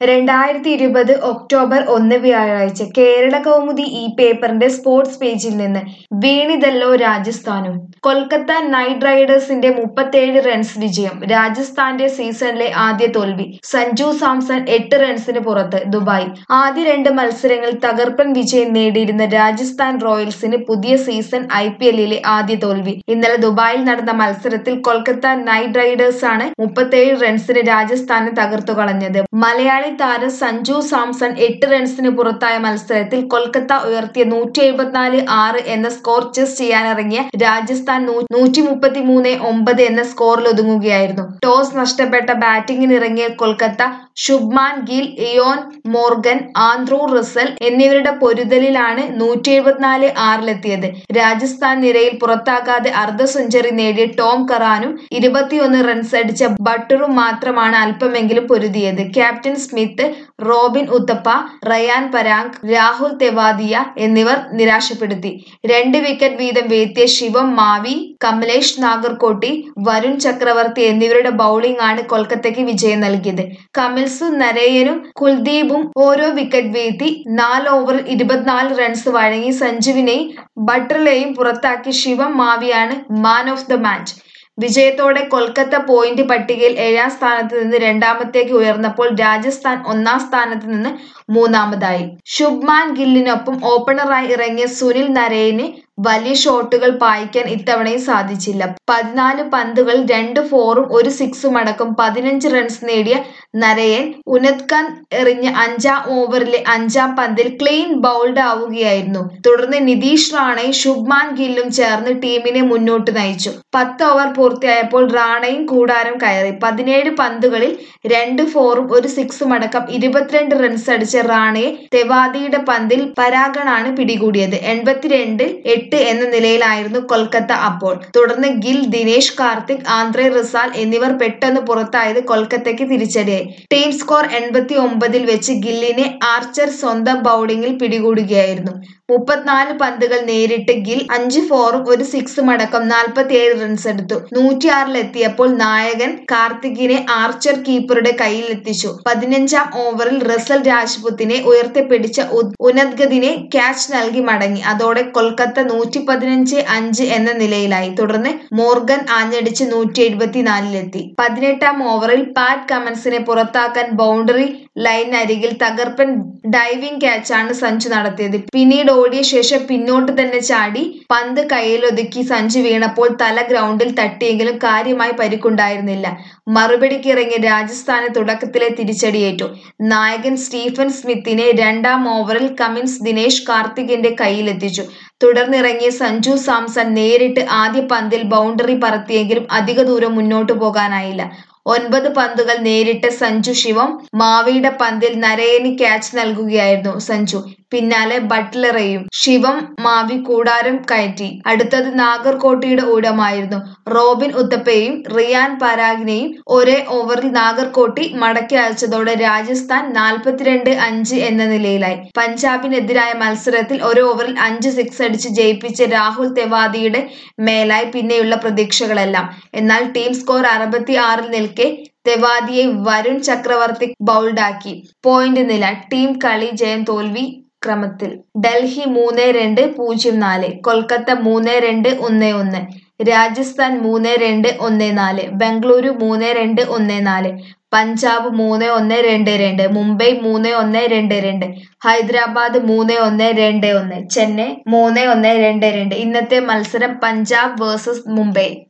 രണ്ടായിരത്തി ഇരുപത് ഒക്ടോബർ ഒന്ന് വ്യാഴാഴ്ച കേരള കൗമുദി ഈ പേപ്പറിന്റെ സ്പോർട്സ് പേജിൽ നിന്ന് വീണിതല്ലോ രാജസ്ഥാനും കൊൽക്കത്ത നൈറ്റ് റൈഡേഴ്സിന്റെ മുപ്പത്തേഴ് റൺസ് വിജയം രാജസ്ഥാന്റെ സീസണിലെ ആദ്യ തോൽവി സഞ്ജു സാംസൺ എട്ട് റൺസിന് പുറത്ത് ദുബായ് ആദ്യ രണ്ട് മത്സരങ്ങളിൽ തകർപ്പൻ വിജയം നേടിയിരുന്ന രാജസ്ഥാൻ റോയൽസിന് പുതിയ സീസൺ ഐ പി എല്ലിലെ ആദ്യ തോൽവി ഇന്നലെ ദുബായിൽ നടന്ന മത്സരത്തിൽ കൊൽക്കത്ത നൈറ്റ് റൈഡേഴ്സ് ആണ് മുപ്പത്തേഴ് റൺസിന് രാജസ്ഥാനെ തകർത്തു കളഞ്ഞത് മലയാളി താരം സഞ്ജു സാംസൺ എട്ട് റൺസിന് പുറത്തായ മത്സരത്തിൽ കൊൽക്കത്ത ഉയർത്തിയ നൂറ്റി എഴുപത്തിനാല് ആറ് എന്ന സ്കോർ ചെസ് ചെയ്യാനിറങ്ങിയ രാജസ്ഥാൻ നൂറ്റി മുപ്പത്തി മൂന്ന് ഒമ്പത് എന്ന സ്കോറിൽ ഒതുങ്ങുകയായിരുന്നു ടോസ് നഷ്ടപ്പെട്ട ബാറ്റിംഗിനിറങ്ങിയ Kolkata Shubman Gill Eoin Morgan Andre Russell എന്നിവരുടെ പൊരുതലിലാണ് നൂറ്റി എഴുപത്തിനാല് ആറിലെത്തിയത് രാജസ്ഥാൻ നിരയിൽ പുറത്താക്കാതെ അർദ്ധ സെഞ്ചുറി നേടിയ ടോം കറാനും ഇരുപത്തിയൊന്ന് റൺസ് അടിച്ച ബട്ടറും മാത്രമാണ് അല്പമെങ്കിലും പൊരുതിയത് captain Smith Robin Uthappa Riyan Parag Rahul Tewatia എന്നിവർ നിരാശപ്പെടുത്തി രണ്ട് വിക്കറ്റ് വീതം വീഴ്ത്തിയ ശിവം മാവി കമലേഷ് നാഗർകോട്ടി വരുൺ ചക്രവർത്തി എന്നിവരുടെ ബൗളിംഗ് ആണ് കൊൽക്കത്തയ്ക്ക് വിജയം നൽകിയത് കമിൽസും നരയനും കുൽദീപും ഓരോ വിക്കറ്റ് വീഴ്ത്തി നാല് ഓവറിൽ ഇരുപത്തിനാല് റൺസ് വഴങ്ങി സഞ്ജുവിനെയും ബട്ടറിലെയും പുറത്താക്കി ശിവം മാവിയാണ് മാൻ ഓഫ് ദ മാച്ച് വിജയത്തോടെ കൊൽക്കത്ത പോയിന്റ് പട്ടികയിൽ ഏഴാം സ്ഥാനത്ത് നിന്ന് രണ്ടാമത്തേക്ക് ഉയർന്നപ്പോൾ രാജസ്ഥാൻ ഒന്നാം സ്ഥാനത്ത് നിന്ന് മൂന്നാമതായി ശുഭ്മാൻ ഗില്ലിനൊപ്പം ഓപ്പണറായി ഇറങ്ങിയ സുനിൽ നരേന് വലിയ ഷോട്ടുകൾ പായിക്കാൻ ഇത്തവണയും സാധിച്ചില്ല പതിനാല് പന്തുകൾ രണ്ട് ഫോറും ഒരു സിക്സും അടക്കം പതിനഞ്ച് റൺസ് നേടിയ നരയൻ ഉനത് ഖാൻ എറിഞ്ഞ അഞ്ചാം ഓവറിലെ അഞ്ചാം പന്തിൽ ക്ലീൻ ബൗൾഡ് ആവുകയായിരുന്നു തുടർന്ന് നിതീഷ് റാണയും ശുഭ്മാൻ ഗില്ലും ചേർന്ന് ടീമിനെ മുന്നോട്ട് നയിച്ചു പത്ത് ഓവർ പൂർത്തിയായപ്പോൾ റാണയും കൂടാരം കയറി പതിനേഴ് പന്തുകളിൽ രണ്ട് ഫോറും ഒരു സിക്സും അടക്കം ഇരുപത്തിരണ്ട് റൺസ് അടിച്ച റാണയെ തെവാദിയുടെ പന്തിൽ പരാഗണാണ് പിടികൂടിയത് എൺപത്തിരണ്ടിൽ എട്ട് എന്ന നിലയിലായിരുന്നു കൊൽക്കത്ത അപ്പോൾ തുടർന്ന് ഗിൽ ദിനേശ് കാർത്തിക് ആന്ത്രേ റിസാൽ എന്നിവർ പെട്ടെന്ന് പുറത്തായത് കൊൽക്കത്തയ്ക്ക് തിരിച്ചടിയായി ടീം സ്കോർ എൺപത്തി ഒമ്പതിൽ വെച്ച് ഗില്ലിനെ ആർച്ചർ സ്വന്തം ബൗളിംഗിൽ പിടികൂടുകയായിരുന്നു മുപ്പത്തിനാല് പന്തുകൾ നേരിട്ട് ഗിൽ അഞ്ച് ഫോറും ഒരു സിക്സും അടക്കം നാൽപ്പത്തിയേഴ് റൺസ് എടുത്തു നൂറ്റിയാറിലെത്തിയപ്പോൾ നായകൻ കാർത്തികിനെ ആർച്ചർ കീപ്പറുടെ കയ്യിലെത്തിച്ചു പതിനഞ്ചാം ഓവറിൽ റസൽ രാജ്പുത്തിനെ ഉയർത്തിപ്പിടിച്ച ഉനദ്ഗതിനെ ക്യാച്ച് നൽകി മടങ്ങി അതോടെ കൊൽക്കത്ത നൂറ്റി പതിനഞ്ച് അഞ്ച് എന്ന നിലയിലായി തുടർന്ന് മോർഗൻ ആഞ്ഞടിച്ച് നൂറ്റി എഴുപത്തിനാലിലെത്തി പതിനെട്ടാം ഓവറിൽ പാറ്റ് കമൻസിനെ പുറത്താക്കാൻ ബൗണ്ടറി ലൈനരികിൽ തകർപ്പൻ ഡൈവിംഗ് ക്യാച്ചാണ് സഞ്ജു നടത്തിയത് പിന്നീട് ഓടിയ ശേഷം പിന്നോട്ട് തന്നെ ചാടി പന്ത് കയ്യിലൊതുക്കി സഞ്ജു വീണപ്പോൾ തല ഗ്രൗണ്ടിൽ തട്ടിയെങ്കിലും കാര്യമായി പരിക്കുണ്ടായിരുന്നില്ല മറുപടിക്ക് ഇറങ്ങിയ രാജസ്ഥാന് തുടക്കത്തിലെ തിരിച്ചടിയേറ്റു നായകൻ സ്റ്റീഫൻ സ്മിത്തിനെ രണ്ടാം ഓവറിൽ കമിൻസ് ദിനേശ് കാർത്തികിന്റെ കയ്യിലെത്തിച്ചു തുടർന്നിറങ്ങിയ സഞ്ജു സാംസൺ നേരിട്ട് ആദ്യ പന്തിൽ ബൗണ്ടറി പറത്തിയെങ്കിലും അധിക ദൂരം മുന്നോട്ടു പോകാനായില്ല ഒൻപത് പന്തുകൾ നേരിട്ട സഞ്ജു ശിവം മാവിയുടെ പന്തിൽ നരയന് ക്യാച്ച് നൽകുകയായിരുന്നു സഞ്ജു പിന്നാലെ ബട്ട്ലറെയും ശിവം മാവി കൂടാരം കയറ്റി അടുത്തത് നാഗർകോട്ടയുടെ ഊഴമായിരുന്നു റോബിൻ ഉത്തപ്പയെയും റിയാൻ പരാഗിനെയും ഒരേ ഓവറിൽ നാഗർകോട്ടി മടക്കി അയച്ചതോടെ രാജസ്ഥാൻ നാൽപ്പത്തിരണ്ട് അഞ്ച് എന്ന നിലയിലായി പഞ്ചാബിനെതിരായ മത്സരത്തിൽ ഒരു ഓവറിൽ അഞ്ച് സിക്സ് അടിച്ച് ജയിപ്പിച്ച രാഹുൽ തെവാദിയുടെ മേലായി പിന്നെയുള്ള പ്രതീക്ഷകളെല്ലാം എന്നാൽ ടീം സ്കോർ അറുപത്തി ആറിൽ നിൽക്കെ തെവാദിയെ വരുൺ ചക്രവർത്തി ബൗൾഡാക്കി പോയിന്റ് നില ടീം കളി ജയം തോൽവി ക്രമത്തിൽ ഡൽഹി മൂന്ന് രണ്ട് പൂജ്യം നാല് കൊൽക്കത്ത മൂന്ന് രണ്ട് ഒന്ന് ഒന്ന് രാജസ്ഥാൻ മൂന്ന് രണ്ട് ഒന്ന് നാല് ബംഗളൂരു മൂന്ന് രണ്ട് ഒന്ന് നാല് പഞ്ചാബ് മൂന്ന് ഒന്ന് രണ്ട് രണ്ട് മുംബൈ മൂന്ന് ഒന്ന് രണ്ട് രണ്ട് ഹൈദരാബാദ് മൂന്ന് ഒന്ന് രണ്ട് ഒന്ന് ചെന്നൈ മൂന്ന് ഒന്ന് രണ്ട് രണ്ട് ഇന്നത്തെ മത്സരം പഞ്ചാബ് വേഴ്സസ് മുംബൈ